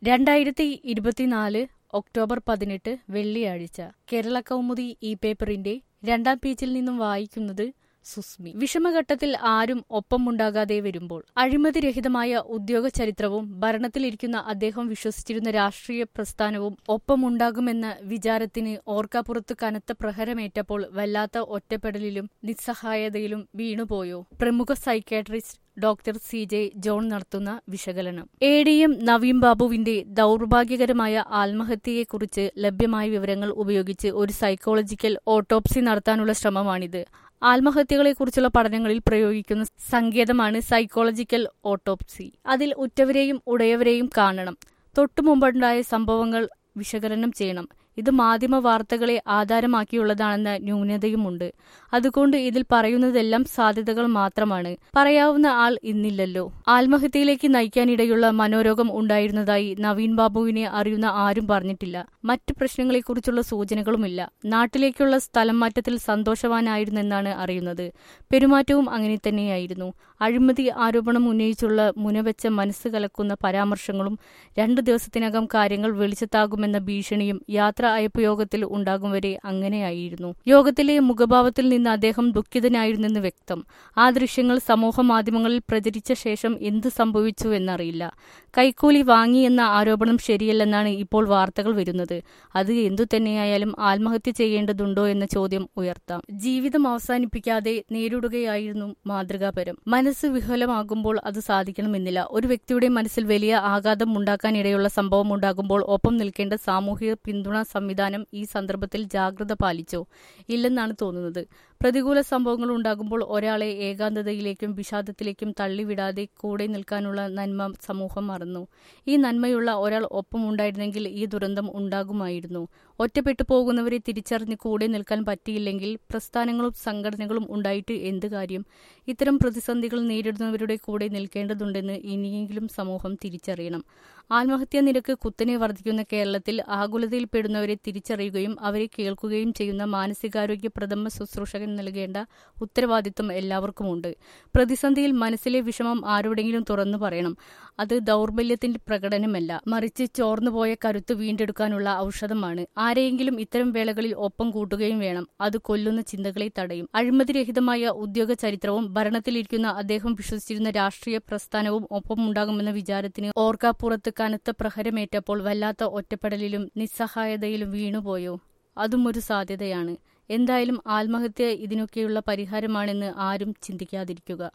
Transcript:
രണ്ടായിരത്തി ഇരുപത്തിനാല് ഒക്ടോബർ പതിനെട്ട് വെള്ളിയാഴ്ച കേരള കൗമുദി ഈ പേപ്പറിന്റെ രണ്ടാം പേജിൽ നിന്നും വായിക്കുന്നത് സുസ്മി വിഷമഘട്ടത്തിൽ ആരും ഒപ്പമുണ്ടാകാതെ വരുമ്പോൾ അഴിമതിരഹിതമായ ഉദ്യോഗ ചരിത്രവും ഭരണത്തിലിരിക്കുന്ന അദ്ദേഹം വിശ്വസിച്ചിരുന്ന രാഷ്ട്രീയ പ്രസ്ഥാനവും ഒപ്പമുണ്ടാകുമെന്ന വിചാരത്തിന് ഓർക്കാപ്പുറത്ത് കനത്ത പ്രഹരമേറ്റപ്പോൾ വല്ലാത്ത ഒറ്റപ്പെടലിലും നിസ്സഹായതയിലും വീണുപോയോ പ്രമുഖ psychiatrist doctor C J John നടത്തുന്ന വിശകലനം എ ഡി എം നവീൻ ബാബുവിന്റെ ദൌർഭാഗ്യകരമായ ആത്മഹത്യയെക്കുറിച്ച് ലഭ്യമായ വിവരങ്ങൾ ഉപയോഗിച്ച് ഒരു സൈക്കോളജിക്കൽ ഓട്ടോപ്സി നടത്താനുള്ള ശ്രമമാണിത് ആത്മഹത്യകളെക്കുറിച്ചുള്ള പഠനങ്ങളിൽ പ്രയോഗിക്കുന്ന സങ്കേതമാണ് സൈക്കോളജിക്കൽ ഓട്ടോപ്സി അതിൽ ഉറ്റവരെയും ഉടയവരെയും കാണണം തൊട്ടുമുമ്പുണ്ടായ സംഭവങ്ങൾ വിശകലനം ചെയ്യണം ഇത് മാധ്യമ വാർത്തകളെ ആധാരമാക്കിയുള്ളതാണെന്ന ന്യൂനതയുമുണ്ട് അതുകൊണ്ട് ഇതിൽ പറയുന്നതെല്ലാം സാധ്യതകൾ മാത്രമാണ് പറയാവുന്ന ആൾ ഇന്നില്ലല്ലോ ആത്മഹത്യയിലേക്ക് നയിക്കാനിടയുള്ള മനോരോഗം ഉണ്ടായിരുന്നതായി നവീൻ ബാബുവിനെ അറിയുന്ന ആരും പറഞ്ഞിട്ടില്ല മറ്റു പ്രശ്നങ്ങളെക്കുറിച്ചുള്ള സൂചനകളുമില്ല നാട്ടിലേക്കുള്ള സ്ഥലം മാറ്റത്തിൽ സന്തോഷവാനായിരുന്നെന്നാണ് അറിയുന്നത് പെരുമാറ്റവും അങ്ങനെ തന്നെയായിരുന്നു അഴിമതി ആരോപണം ഉന്നയിച്ചുള്ള മുനവെച്ച മനസ്സ് കലക്കുന്ന പരാമർശങ്ങളും രണ്ടു ദിവസത്തിനകം കാര്യങ്ങൾ വെളിച്ചത്താകുമെന്ന ഭീഷണിയും യാത്ര അയപ്പ് യോഗത്തിൽ ഉണ്ടാകും വരെ അങ്ങനെയായിരുന്നു യോഗത്തിലെ മുഖഭാവത്തിൽ നിന്ന് അദ്ദേഹം ദുഃഖിതനായിരുന്നെന്ന് വ്യക്തം ആ ദൃശ്യങ്ങൾ സമൂഹ മാധ്യമങ്ങളിൽ പ്രചരിച്ച ശേഷം എന്ത് സംഭവിച്ചു എന്നറിയില്ല കൈക്കൂലി വാങ്ങിയെന്ന ആരോപണം ശരിയല്ലെന്നാണ് ഇപ്പോൾ വാർത്തകൾ വരുന്നത് അത് എന്തു തന്നെയായാലും ആത്മഹത്യ ചെയ്യേണ്ടതുണ്ടോ എന്ന ചോദ്യം ഉയർത്താം ജീവിതം അവസാനിപ്പിക്കാതെ നേരിടുകയായിരുന്നു മാതൃകാപരം മനസ്സ് വിഹലമാകുമ്പോൾ അത് സാധിക്കണമെന്നില്ല ഒരു വ്യക്തിയുടെ മനസ്സിൽ വലിയ ആഘാതം ഉണ്ടാക്കാനിടയുള്ള സംഭവം ഉണ്ടാകുമ്പോൾ ഒപ്പം നിൽക്കേണ്ട സാമൂഹിക പിന്തുണ സംവിധാനം ഈ സന്ദർഭത്തിൽ ജാഗ്രത പാലിച്ചോ ഇല്ലെന്നാണ് തോന്നുന്നത് പ്രതികൂല സംഭവങ്ങൾ ഉണ്ടാകുമ്പോൾ ഒരാളെ ഏകാന്തതയിലേക്കും വിഷാദത്തിലേക്കും തള്ളിവിടാതെ കൂടെ നിൽക്കാനുള്ള നന്മ സമൂഹം മറന്നു ഈ നന്മയുള്ള ഒരാൾ ഒപ്പമുണ്ടായിരുന്നെങ്കിൽ ഈ ദുരന്തം ഉണ്ടാകുമായിരുന്നു ഒറ്റപ്പെട്ടു പോകുന്നവരെ തിരിച്ചറിഞ്ഞ് കൂടെ നിൽക്കാൻ പറ്റിയില്ലെങ്കിൽ പ്രസ്ഥാനങ്ങളും സംഘടനകളും ഉണ്ടായിട്ട് എന്ത് കാര്യം ഇത്തരം പ്രതിസന്ധികൾ നേരിടുന്നവരുടെ കൂടെ നിൽക്കേണ്ടതുണ്ടെന്ന് ഇനിയെങ്കിലും സമൂഹം തിരിച്ചറിയണം ആത്മഹത്യാ നിരക്ക് കുത്തനെ വർദ്ധിക്കുന്ന കേരളത്തിൽ ആകുലതയിൽപ്പെടുന്നവരെ തിരിച്ചറിയുകയും അവരെ കേൾക്കുകയും ചെയ്യുന്ന മാനസികാരോഗ്യ പ്രഥമ ശുശ്രൂഷകൻ നൽകേണ്ട ഉത്തരവാദിത്വം എല്ലാവർക്കുമുണ്ട് പ്രതിസന്ധിയിൽ മനസ്സിലെ വിഷമം ആരോടെങ്കിലും തുറന്നു പറയണം അത് ദൗർബല്യത്തിന്റെ പ്രകടനമല്ല മറിച്ച് ചോർന്നുപോയ കരുത്ത് വീണ്ടെടുക്കാനുള്ള ഔഷധമാണ് ആരെയെങ്കിലും ഇത്തരം വേളകളിൽ ഒപ്പം കൂട്ടുകയും വേണം അത് കൊല്ലുന്ന ചിന്തകളെ തടയും അഴിമതിരഹിതമായ ഉദ്യോഗ ചരിത്രവും ഭരണത്തിലിരിക്കുന്ന അദ്ദേഹം വിശ്വസിച്ചിരുന്ന രാഷ്ട്രീയ പ്രസ്ഥാനവും ഒപ്പമുണ്ടാകുമെന്ന വിചാരത്തിന് ഓർക്കാപ്പുറത്ത് കനത്ത പ്രഹരമേറ്റപ്പോൾ വല്ലാത്ത ഒറ്റപ്പെടലിലും നിസ്സഹായതയിലും വീണുപോയോ അതും ഒരു സാധ്യതയാണ് എന്തായാലും ആത്മഹത്യ ഇതിനൊക്കെയുള്ള പരിഹാരമാണെന്ന് ആരും ചിന്തിക്കാതിരിക്കുക